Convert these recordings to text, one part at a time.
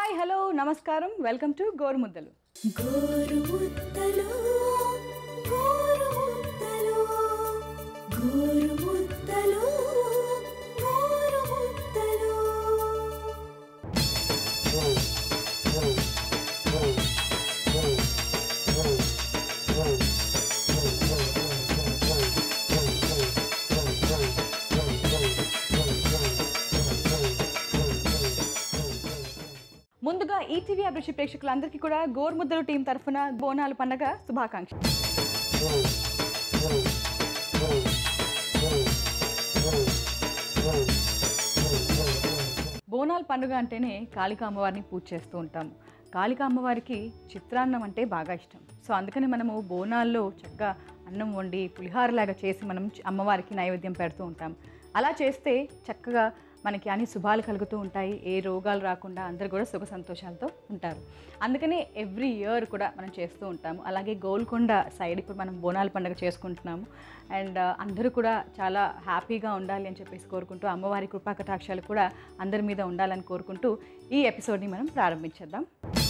hi hello నమస్కారం welcome to Gorumuddalu Gorumuddalu Gorumuddalu Gorumuddalu Gorumuddalu ముందుగా ETV అభిరుచి ప్రేక్షకులందరికీ కూడా గోరుముద్దలు టీం తరఫున బోనాల పండగ శుభాకాంక్షలు బోనాల పండుగ అంటేనే కాళికా అమ్మవారిని పూజ చేస్తూ ఉంటాము కాళికా అమ్మవారికి చిత్రాన్నం అంటే బాగా ఇష్టం సో అందుకని మనము బోనాల్లో చక్కగా అన్నం వండి పులిహారలాగా చేసి మనం చ- అమ్మవారికి నైవేద్యం పెడుతూ ఉంటాం అలా చేస్తే చక్కగా మనకి అన్ని శుభాలు కలుగుతూ ఉంటాయి ఏ రోగాలు రాకుండా అందరు కూడా సుఖ సంతోషాలతో ఉంటారు అందుకనే ఎవ్రీ ఇయర్ కూడా మనం చేస్తూ ఉంటాము అలాగే గోల్కొండ సైడ్ ఇప్పుడు మనం బోనాల పండుగ చేసుకుంటున్నాము అండ్ అందరూ కూడా చాలా హ్యాపీగా ఉండాలి అని చెప్పేసి కోరుకుంటూ అమ్మవారి కృపా కటాక్షాలు కూడా అందరి మీద ఉండాలని కోరుకుంటూ ఈ ఎపిసోడ్ని మనం ప్రారంభించేద్దాం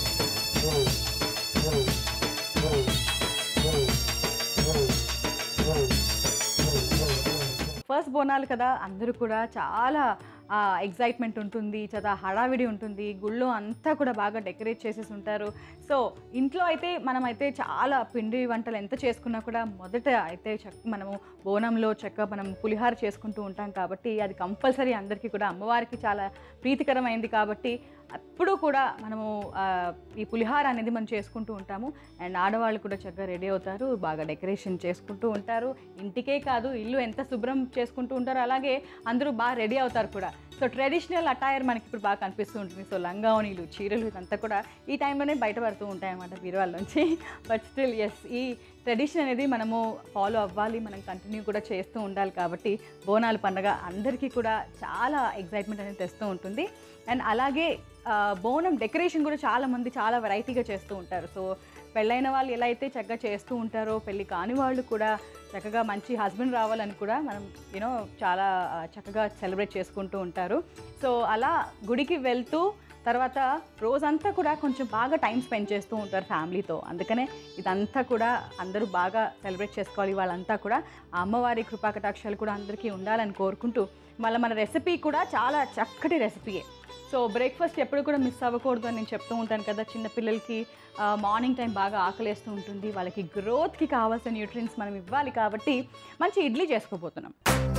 ఫస్ట్ బోనాలు కదా అందరూ కూడా చాలా ఎగ్జైట్మెంట్ ఉంటుంది చాలా హడావిడి ఉంటుంది గుళ్ళో అంతా కూడా బాగా డెకరేట్ చేసేసి ఉంటారు సో ఇంట్లో అయితే మనమైతే చాలా పిండి వంటలు ఎంత చేసుకున్నా కూడా మొదట అయితే చక్క మనము బోనంలో చక్క మనం పులిహార చేసుకుంటూ ఉంటాం కాబట్టి అది కంపల్సరీ అందరికీ కూడా అమ్మవారికి చాలా ప్రీతికరమైంది కాబట్టి అప్పుడు కూడా మనము ఆ, ఈ పులిహార అనేది మనం చేసుకుంటూ ఉంటాము అండ్ ఆడవాళ్ళు కూడా చక్కగా రెడీ అవుతారు బాగా డెకరేషన్ చేసుకుంటూ ఉంటారు ఇంటికే కాదు ఇల్లు ఎంత శుభ్రం చేసుకుంటూ ఉంటారో అలాగే అందరూ బాగా రెడీ అవుతారు కూడా సో ట్రెడిషనల్ అటైర్ మనకి ఇప్పుడు బాగా కనిపిస్తూ ఉంటుంది సో లంగావణీలు చీరలు ఇదంతా కూడా ఈ టైంలోనే బయటపడుతూ ఉంటాయి అన్నమాట బీరువాళ్ళ నుంచి బట్ స్టిల్ ఎస్ ఈ ట్రెడిషన్ అనేది మనము ఫాలో అవ్వాలి మనం కంటిన్యూ కూడా చేస్తూ ఉండాలి కాబట్టి బోనాల పండగ అందరికీ కూడా చాలా ఎగ్జైట్మెంట్ అనేది తెస్తూ ఉంటుంది అండ్ అలాగే ఆ, బోనం డెకరేషన్ కూడా చాలా మంది చాలా వెరైటీగా చేస్తూ ఉంటారు సో పెళ్ళైన వాళ్ళు ఎలా అయితే చక్కగా చేస్తూ ఉంటారో పెళ్ళి కాని వాళ్ళు కూడా చక్కగా మంచి హస్బెండ్ రావాలని కూడా మనం యూనో చాలా ఆ, చక్కగా సెలబ్రేట్ చేసుకుంటూ ఉంటారు సో అలా గుడికి వెళ్తూ తర్వాత రోజంతా కూడా కొంచెం బాగా టైం స్పెండ్ చేస్తూ ఉంటారు ఫ్యామిలీతో అందుకనే ఇదంతా కూడా అందరూ బాగా సెలబ్రేట్ చేసుకోవాలి వాళ్ళంతా కూడా ఆ అమ్మవారి కృపా కటాక్షాలు కూడా అందరికీ ఉండాలని కోరుకుంటూ మళ్ళీ మన రెసిపీ కూడా చాలా చక్కటి రెసిపీయే సో బ్రేక్ఫాస్ట్ ఎప్పుడు కూడా మిస్ అవ్వకూడదు అని నేను చెప్తూ ఉంటాను కదా చిన్నపిల్లలకి మార్నింగ్ టైం బాగా ఆకలేస్తూ ఉంటుంది వాళ్ళకి గ్రోత్కి కావాల్సిన న్యూట్రియన్స్ మనం ఇవ్వాలి కాబట్టి మంచి ఇడ్లీ చేసుకోబోతున్నాం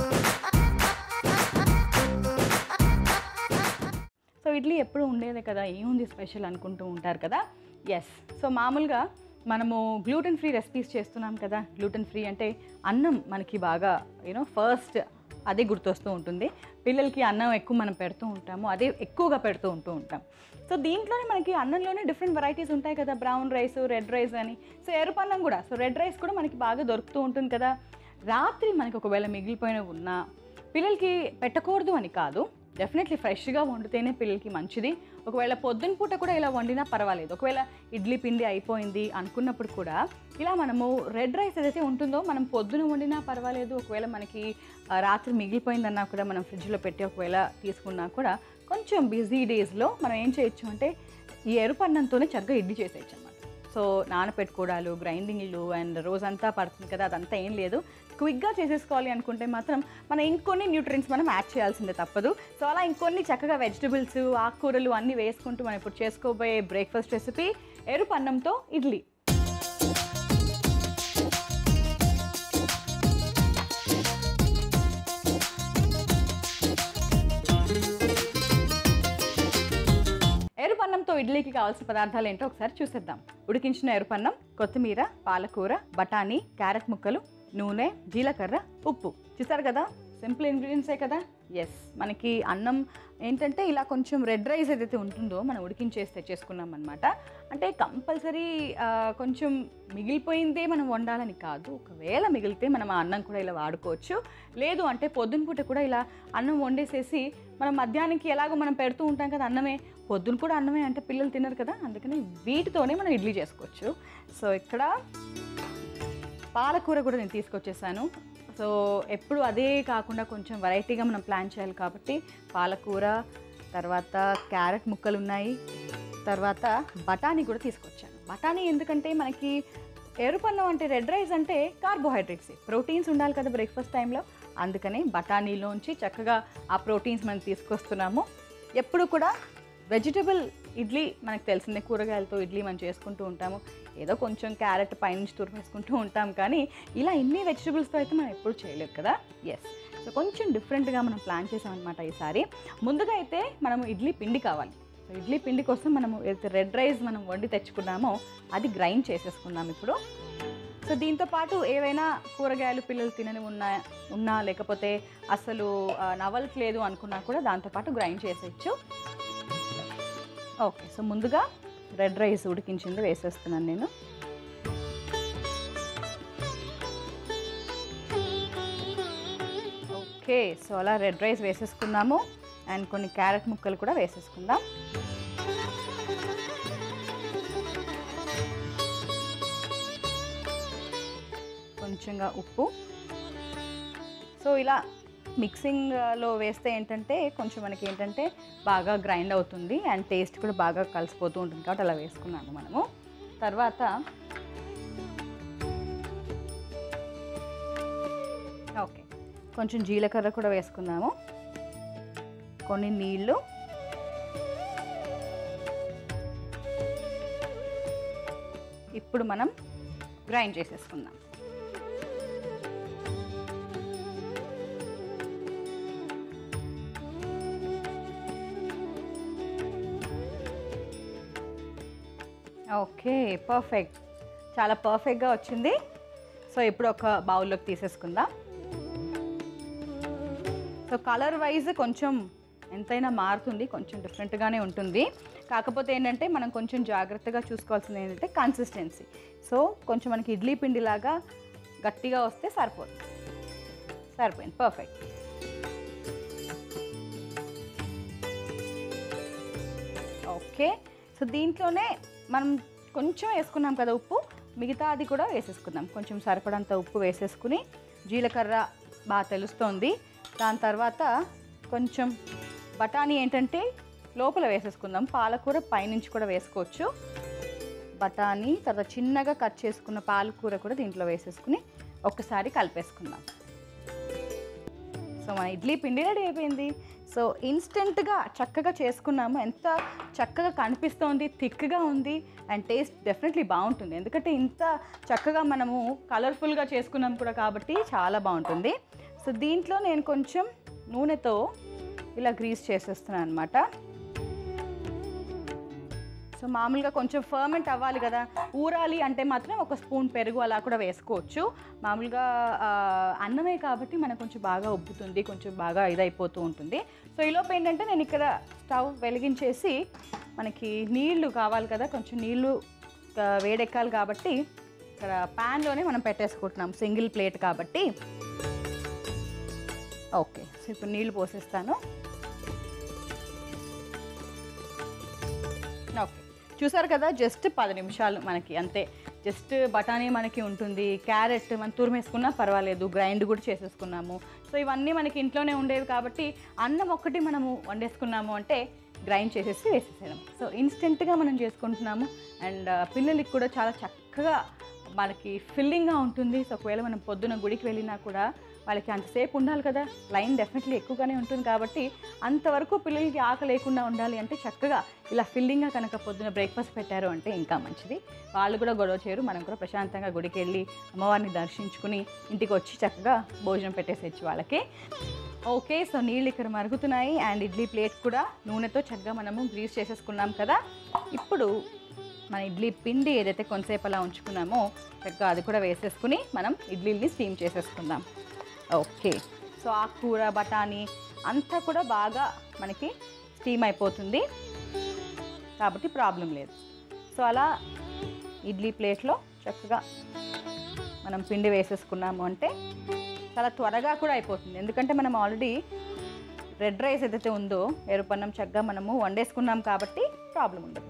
సో ఇడ్లీ ఎప్పుడు ఉండేదే కదా ఏముంది స్పెషల్ అనుకుంటూ ఉంటారు కదా ఎస్ సో మామూలుగా మనము గ్లూటెన్ ఫ్రీ రెసిపీస్ చేస్తున్నాం కదా గ్లూటెన్ ఫ్రీ అంటే అన్నం మనకి బాగా యూనో ఫస్ట్ అదే గుర్తొస్తూ ఉంటుంది పిల్లలకి అన్నం ఎక్కువ మనం పెడుతూ ఉంటాము అదే ఎక్కువగా పెడుతూ ఉంటూ ఉంటాం సో దీంట్లోనే మనకి అన్నంలోనే డిఫరెంట్ వెరైటీస్ ఉంటాయి కదా బ్రౌన్ రైస్ రెడ్ రైస్ అని సో ఎరుపు అన్నం కూడా సో రెడ్ రైస్ కూడా మనకి బాగా దొరుకుతూ ఉంటుంది కదా రాత్రి మనకి ఒకవేళ మిగిలిపోయిన ఉన్నా పిల్లలకి పెట్టకూడదు అని కాదు డెఫినెట్లీ ఫ్రెష్గా వండితేనే పిల్లలకి మంచిది ఒకవేళ పొద్దున పూట కూడా ఇలా వండినా పర్వాలేదు ఒకవేళ ఇడ్లీ పిండి అయిపోయింది అనుకున్నప్పుడు కూడా ఇలా మనము రెడ్ రైస్ ఏదైతే ఉంటుందో మనం పొద్దున వండినా పర్వాలేదు ఒకవేళ మనకి ఆ, రాత్రి మిగిలిపోయిందన్నా కూడా మనం ఫ్రిడ్జ్లో పెట్టి ఒకవేళ తీసుకున్నా కూడా కొంచెం బిజీ డేస్లో మనం ఏం చేయొచ్చు అంటే ఈ ఎరుపు అన్నంతోనే చక్కగా ఇడ్లీ చేసేయచ్చు అనమాట సో నానపెట్టుకోవడాలు గ్రైండింగ్లు అండ్ రోజంతా పడుతుంది కదా అదంతా ఏం లేదు క్విక్గా చేసేసుకోవాలి అనుకుంటే మాత్రం మనం ఇంకొన్ని న్యూట్రియన్స్ మనం యాడ్ చేయాల్సిందే తప్పదు సో అలా ఇంకొన్ని చక్కగా వెజిటబుల్స్ ఆకుకూరలు అన్నీ వేసుకుంటూ మనం ఇప్పుడు చేసుకోబోయే బ్రేక్ఫాస్ట్ రెసిపీ ఎరుపు అన్నంతో ఇడ్లీ ఎరుపన్నంతో ఇడ్లీకి కావాల్సిన పదార్థాలు ఏంటో ఒకసారి చూసేద్దాం ఉడికించిన ఎరుపన్నం కొత్తిమీర పాలకూర బఠానీ క్యారెట్ ముక్కలు నూనె జీలకర్ర ఉప్పు చూసారు కదా సింపుల్ ఇంగ్రీడియంట్సే కదా ఎస్ మనకి అన్నం ఏంటంటే ఇలా కొంచెం రెడ్ రైస్ ఏదైతే ఉంటుందో మనం ఉడికించేసి తెచ్చేసుకున్నాం అనమాట అంటే కంపల్సరీ కొంచెం మిగిలిపోయిందే మనం వండాలని కాదు ఒకవేళ మిగిలితే మనం ఆ అన్నం కూడా ఇలా వాడుకోవచ్చు లేదు అంటే పొద్దున పూట కూడా ఇలా అన్నం వండేసేసి మనం మధ్యాహ్నానికి ఎలాగో మనం పెడుతూ ఉంటాం కదా అన్నమే పొద్దున కూడా అన్నమే అంటే పిల్లలు తినరు కదా అందుకని వీటితోనే మనం ఇడ్లీ చేసుకోవచ్చు సో ఇక్కడ పాలకూర కూడా నేను తీసుకొచ్చేసాను సో ఎప్పుడు అదే కాకుండా కొంచెం వెరైటీగా మనం ప్లాన్ చేయాలి కాబట్టి పాలకూర తర్వాత క్యారెట్ ముక్కలు ఉన్నాయి తర్వాత బఠానీ కూడా తీసుకొచ్చాను బఠానీ ఎందుకంటే మనకి ఎరుపన్నం అంటే రెడ్ రైస్ అంటే కార్బోహైడ్రేట్స్ ప్రోటీన్స్ ఉండాలి కదా బ్రేక్ఫాస్ట్ టైంలో అందుకని బఠానీలోంచి చక్కగా ఆ ప్రోటీన్స్ మనం తీసుకొస్తున్నాము ఎప్పుడు కూడా వెజిటబుల్ ఇడ్లీ మనకు తెలిసిందే కూరగాయలతో ఇడ్లీ మనం చేసుకుంటూ ఉంటాము ఏదో కొంచెం క్యారెట్ పైనుంచి తురిమేసుకుంటూ ఉంటాం కానీ ఇలా ఇన్ని వెజిటబుల్స్తో అయితే మనం ఎప్పుడు చేయలేదు కదా ఎస్ సో కొంచెం డిఫరెంట్గా మనం ప్లాన్ చేసామన్నమాట ఈసారి ముందుగా అయితే మనము ఇడ్లీ పిండి కావాలి సో ఇడ్లీ పిండి కోసం మనము ఏదైతే రెడ్ రైస్ మనం వండి తెచ్చుకున్నామో అది గ్రైండ్ చేసేసుకుందాం ఇప్పుడు సో దీంతో పాటు ఏవైనా కూరగాయలు పిల్లలు తినని ఉన్నా ఉన్నా లేకపోతే అసలు ఆ, నవలట్లేదు అనుకున్నా కూడా దాంతోపాటు గ్రైండ్ చేసేయచ్చు ఓకే సో ముందుగా రెడ్ రైస్ ఉడికించింది వేసేస్తున్నాను నేను ఓకే సో అలా రెడ్ రైస్ వేసేసుకున్నాము అండ్ కొన్ని క్యారెట్ ముక్కలు కూడా వేసేసుకుందాం కొంచెంగా ఉప్పు సో ఇలా మిక్సింగ్లో వేస్తే ఏంటంటే కొంచెం మనకి ఏంటంటే బాగా గ్రైండ్ అవుతుంది అండ్ టేస్ట్ కూడా బాగా కలిసిపోతూ ఉంటుంది కాబట్టి అలా వేసుకున్నాము మనము తర్వాత ఓకే కొంచెం జీలకర్ర కూడా వేసుకుందాము కొన్ని నీళ్ళు ఇప్పుడు మనం గ్రైండ్ చేసేసుకుందాం ఓకే పర్ఫెక్ట్ చాలా పర్ఫెక్ట్గా వచ్చింది సో ఇప్పుడు ఒక బౌల్లోకి తీసేసుకుందాం సో కలర్ వైజ్ కొంచెం ఎంతైనా మారుతుంది కొంచెం డిఫరెంట్గానే ఉంటుంది కాకపోతే ఏంటంటే మనం కొంచెం జాగ్రత్తగా చూసుకోవాల్సింది ఏంటంటే కన్సిస్టెన్సీ సో కొంచెం మనకి ఇడ్లీ పిండిలాగా గట్టిగా వస్తే సరిపోతుంది సరిపోయింది పర్ఫెక్ట్ ఓకే సో దీంట్లోనే మనం కొంచెం వేసుకున్నాం కదా ఉప్పు మిగతా అది కూడా వేసేసుకుందాం కొంచెం సరిపడంత ఉప్పు వేసేసుకుని జీలకర్ర బాగా తెలుస్తోంది దాని తర్వాత కొంచెం బఠానీ ఏంటంటే లోపల వేసేసుకుందాం పాలకూర పైనుంచి కూడా వేసుకోవచ్చు బఠానీ తర్వాత చిన్నగా కట్ చేసుకున్న పాలకూర కూడా దీంట్లో వేసేసుకుని ఒక్కసారి కలిపేసుకుందాం సో మన ఇడ్లీ పిండి రెడీ అయిపోయింది సో ఇన్స్టెంట్గా చక్కగా చేసుకున్నాము ఎంత చక్కగా కనిపిస్తోంది థిక్గా ఉంది అండ్ టేస్ట్ డెఫినెట్లీ బాగుంటుంది ఎందుకంటే ఇంత చక్కగా మనము కలర్ఫుల్గా చేసుకున్నాం కూడా కాబట్టి చాలా బాగుంటుంది సో దీంట్లో నేను కొంచెం నూనెతో ఇలా గ్రీస్ చేసేస్తున్నాను అనమాట సో మామూలుగా కొంచెం ఫర్మెంట్ అవ్వాలి కదా ఊరాలి అంటే మాత్రం ఒక స్పూన్ పెరుగు అలా కూడా వేసుకోవచ్చు మామూలుగా ఆ, అన్నమే కాబట్టి మనకు కొంచెం బాగా ఉబ్బుతుంది కొంచెం బాగా ఇదైపోతూ ఉంటుంది సో ఈలోపు ఏంటంటే నేను ఇక్కడ స్టవ్ వెలిగించేసి మనకి నీళ్లు కావాలి కదా కొంచెం నీళ్లు ఆ, వేడెక్కాలి కాబట్టి ఇక్కడ ప్యాన్లోనే మనం పెట్టేసుకుంటున్నాం సింగిల్ ప్లేట్ కాబట్టి ఓకే సో ఇప్పుడు నీళ్లు పోసేస్తాను ఓకే చూసారు కదా జస్ట్ పది నిమిషాలు మనకి అంతే జస్ట్ బఠానీ మనకి ఉంటుంది క్యారెట్ మనం తురిమేసుకున్నా పర్వాలేదు గ్రైండ్ కూడా చేసేసుకున్నాము సో ఇవన్నీ మనకి ఇంట్లోనే ఉండేవి కాబట్టి అన్నం ఒక్కటి మనము వండేసుకున్నాము అంటే గ్రైండ్ చేసేసి వేసేసేయడం సో ఇన్స్టెంట్గా మనం చేసుకుంటున్నాము అండ్ పిల్లలకి కూడా చాలా చక్కగా మనకి ఫిల్లింగ్గా ఉంటుంది సో ఒకవేళ మనం పొద్దున గుడికి వెళ్ళినా కూడా వాళ్ళకి అంతసేపు ఉండాలి కదా లైన్ డెఫినెట్లీ ఎక్కువగానే ఉంటుంది కాబట్టి అంతవరకు పిల్లలకి ఆకలి లేకుండా ఉండాలి అంటే చక్కగా ఇలా ఫిల్లింగ్గా కనుక పొద్దున బ్రేక్ఫాస్ట్ పెట్టారు అంటే ఇంకా మంచిది వాళ్ళు కూడా గొడవ చేయరు మనం కూడా ప్రశాంతంగా గుడికి వెళ్ళి అమ్మవారిని దర్శించుకుని ఇంటికి వచ్చి చక్కగా భోజనం పెట్టేసేయచ్చు వాళ్ళకి ఓకే సో నీళ్ళు ఇక్కడ మరుగుతున్నాయి అండ్ ఇడ్లీ ప్లేట్ కూడా నూనెతో చక్కగా మనము గ్రీస్ చేసేసుకున్నాం కదా ఇప్పుడు మన ఇడ్లీ పిండి ఏదైతే కొంతసేపు అలా ఉంచుకున్నామో చక్కగా అది కూడా వేసేసుకుని మనం ఇడ్లీని స్టీమ్ చేసేసుకుందాం ఓకే సో ఆకుకూర బఠానీ అంతా కూడా బాగా మనకి స్టీమ్ అయిపోతుంది కాబట్టి ప్రాబ్లం లేదు సో అలా ఇడ్లీ ప్లేట్లో చక్కగా మనం పిండి వేసేసుకున్నాము అంటే చాలా త్వరగా కూడా అయిపోతుంది ఎందుకంటే మనం ఆల్రెడీ రెడ్ రైస్ ఏదైతే ఉందో ఎరుపన్నం చక్కగా మనము వండేసుకున్నాం కాబట్టి ప్రాబ్లం ఉండదు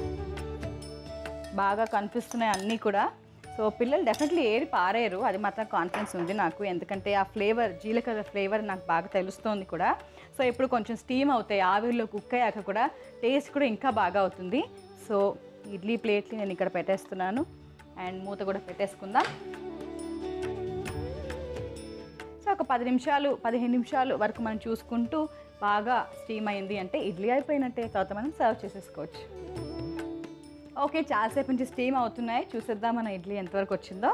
బాగా కనిపిస్తున్నాయి అన్నీ కూడా సో పిల్లలు డెఫినెట్లీ ఏరి పారేరు అది మాత్రం కాన్ఫిడెన్స్ ఉంది నాకు ఎందుకంటే ఆ ఫ్లేవర్ జీలకర్ర ఫ్లేవర్ నాకు బాగా తెలుస్తోంది కూడా సో ఇప్పుడు కొంచెం స్టీమ్ అవుతాయి ఆవిరిలో కుక్ అయ్యాక కూడా టేస్ట్ కూడా ఇంకా బాగా అవుతుంది సో ఇడ్లీ ప్లేట్ని నేను ఇక్కడ పెట్టేస్తున్నాను అండ్ మూత కూడా పెట్టేసుకుందాం సో ఒక పది నిమిషాలు పదిహేను నిమిషాలు వరకు మనం చూసుకుంటూ బాగా స్టీమ్ అయింది అంటే ఇడ్లీ అయిపోయినట్టే తర్వాత మనం సర్వ్ చేసేసుకోవచ్చు ఓకే చాలాసేపు నుంచి స్టీమ్ అవుతున్నాయి చూసేద్దాం మన ఇడ్లీ ఎంతవరకు వచ్చిందో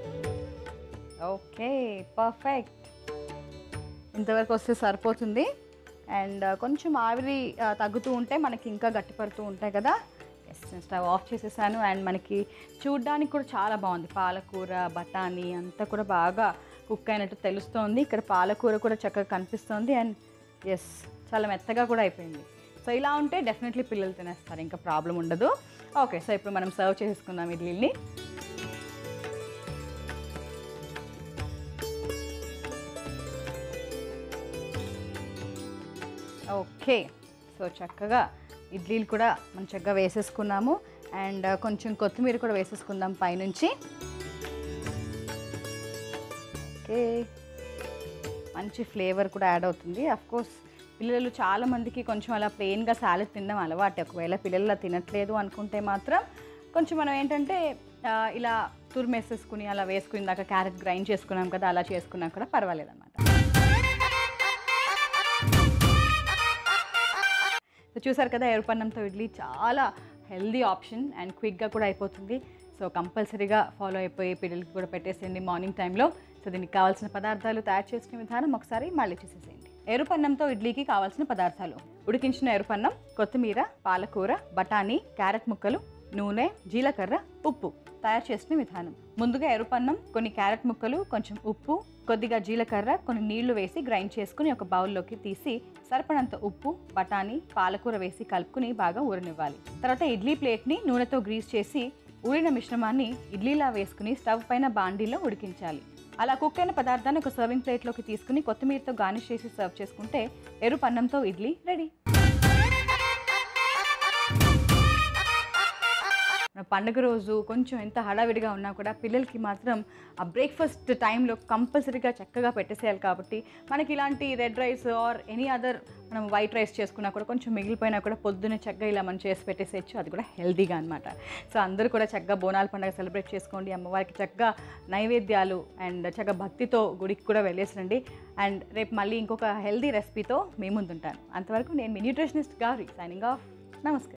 ఓకే పర్ఫెక్ట్ ఇంతవరకు వస్తే సరిపోతుంది అండ్ కొంచెం ఆవిరి ఆ, తగ్గుతూ ఉంటే మనకి ఇంకా గట్టిపడుతూ ఉంటాయి కదా ఎస్ నేను స్టవ్ ఆఫ్ చేసేసాను అండ్ మనకి చూడ్డానికి కూడా చాలా బాగుంది పాలకూర బఠానీ అంతా కూడా బాగా కుక్ అయినట్టు తెలుస్తోంది ఇక్కడ పాలకూర కూడా చక్కగా కనిపిస్తోంది అండ్ ఎస్ చాలా మెత్తగా కూడా అయిపోయింది సో ఇలా ఉంటే డెఫినెట్లీ పిల్లలు తినేస్తారు ఇంకా ప్రాబ్లం ఉండదు ఓకే సో ఇప్పుడు మనం సర్వ్ చేసుకుందాం ఇడ్లీని ఓకే సో చక్కగా ఇడ్లీలు కూడా మనం చక్కగా వేసేసుకున్నాము అండ్ కొంచెం కొత్తిమీర కూడా వేసేసుకుందాం పైనుంచి ఓకే మంచి ఫ్లేవర్ కూడా యాడ్ అవుతుంది అఫ్ కోర్స్ పిల్లలు చాలా మందికి కొంచెం అలా ప్లెయిన్గా సాలెడ్ తినడం అలవాటు ఒకవేళ పిల్లలు అలా తినట్లేదు అనుకుంటే మాత్రం కొంచెం మనం ఏంటంటే ఆ, ఇలా తురిమేసేసుకుని అలా వేసుకుని దాకా క్యారెట్ గ్రైండ్ చేసుకున్నాం కదా అలా చేసుకున్నా కూడా పర్వాలేదు అనమాట సో చూసారు కదా ఎరుపన్నంతో ఇడ్లీ చాలా హెల్దీ ఆప్షన్ అండ్ క్విక్గా కూడా అయిపోతుంది సో కంపల్సరీగా ఫాలో అయిపోయి పిల్లలకి కూడా పెట్టేసేయండి మార్నింగ్ టైంలో సో దీనికి కావాల్సిన పదార్థాలు తయారు చేసుకునే విధానం ఒకసారి మళ్ళీ చూసేసేయండి ఎరుపన్నంతో ఇడ్లీకి కావాల్సిన పదార్థాలు ఉడికించిన ఎరుపన్నం కొత్తిమీర పాలకూర బఠానీ క్యారెట్ ముక్కలు నూనె జీలకర్ర ఉప్పు తయారు చేసిన విధానం ముందుగా ఎరుపన్నం కొన్ని క్యారెట్ ముక్కలు కొంచెం ఉప్పు కొద్దిగా జీలకర్ర కొన్ని నీళ్లు వేసి గ్రైండ్ చేసుకుని ఒక బౌల్లోకి తీసి సరిపడంత ఉప్పు బఠానీ పాలకూర వేసి కలుపుకుని బాగా ఊరనివ్వాలి తర్వాత ఇడ్లీ ప్లేట్ని నూనెతో గ్రీస్ చేసి ఊరిన మిశ్రమాన్ని ఇడ్లీలా వేసుకుని స్టవ్ పైన బాండీలో ఉడికించాలి అలా కుక్ అయిన పదార్థాన్ని ఒక సర్వింగ్ ప్లేట్లోకి తీసుకుని కొత్తిమీరతో గార్నిష్ చేసి సర్వ్ చేసుకుంటే ఎరుపన్నంతో ఇడ్లీ రెడీ మన పండుగ రోజు కొంచెం ఎంత హడావిడిగా ఉన్నా కూడా పిల్లలకి మాత్రం ఆ బ్రేక్ఫాస్ట్ టైంలో కంపల్సరీగా చక్కగా పెట్టేసేయాలి కాబట్టి మనకి ఇలాంటి red rice or any other మనం వైట్ రైస్ చేసుకున్నా కూడా కొంచెం మిగిలిపోయినా కూడా పొద్దున్నే చక్కగా ఇలా మనం చేసి పెట్టేసేయచ్చు అది కూడా హెల్తీగా అనమాట సో అందరూ కూడా చక్కగా బోనాల పండుగ సెలబ్రేట్ చేసుకోండి అమ్మవారికి చక్కగా నైవేద్యాలు అండ్ చక్కగా భక్తితో గుడికి కూడా వెళ్ళేసరండి అండ్ రేపు మళ్ళీ ఇంకొక హెల్దీ రెసిపీతో మీ ముందుంటాను అంతవరకు నేను మీ న్యూట్రిషనిస్ట్ గారి సైనింగ్ ఆఫ్ నమస్కారం